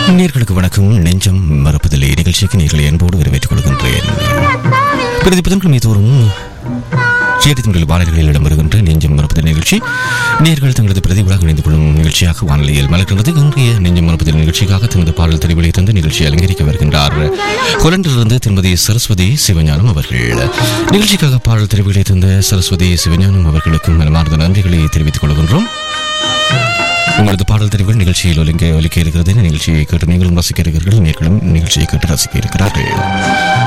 நேர்களுக்கு வணக்கம் நெஞ்சம் மறுப்பதில்லை நிகழ்ச்சிக்கு நேர்களை அன்போடு வரவேற்றுக் கொள்கின்றேன் பிரதி புதன்கிழமை தோறும் சேரி தமிழில் வானொலிகளில் இடம்பெறுகின்ற நெஞ்சம் மறுப்பதில் நிகழ்ச்சி நேர்கள் தங்களது பிரதிகளாக இணைந்து கொள்ளும் நிகழ்ச்சியாக வானொலியில் மலர்கின்றது இன்றைய நெஞ்சம் மறுப்பதில் நிகழ்ச்சிக்காக தனது பாடல் தெரிவிலை தந்து நிகழ்ச்சியை அலங்கரிக்க வருகின்றார் கொலண்டிலிருந்து திருமதி சரஸ்வதி சிவஞானம் அவர்கள் நிகழ்ச்சிக்காக பாடல் தெரிவிலை தந்த சரஸ்வதி சிவஞானம் அவர்களுக்கும் மனமார்ந்த நன்றிகளை தெரிவித்துக் கொள்கின்றோம் உங்களது பாடல் தெரிவுகள் நிகழ்ச்சியில் ஒலிங்க ஒலிக்க இருக்கிறது நிகழ்ச்சியை கேட்டு நீங்களும் ரசிக்க இருக்கிறீர்கள் நீங்களும் நிகழ்ச்சியை கேட்டு ரசிக்க இருக்கிறார்கள்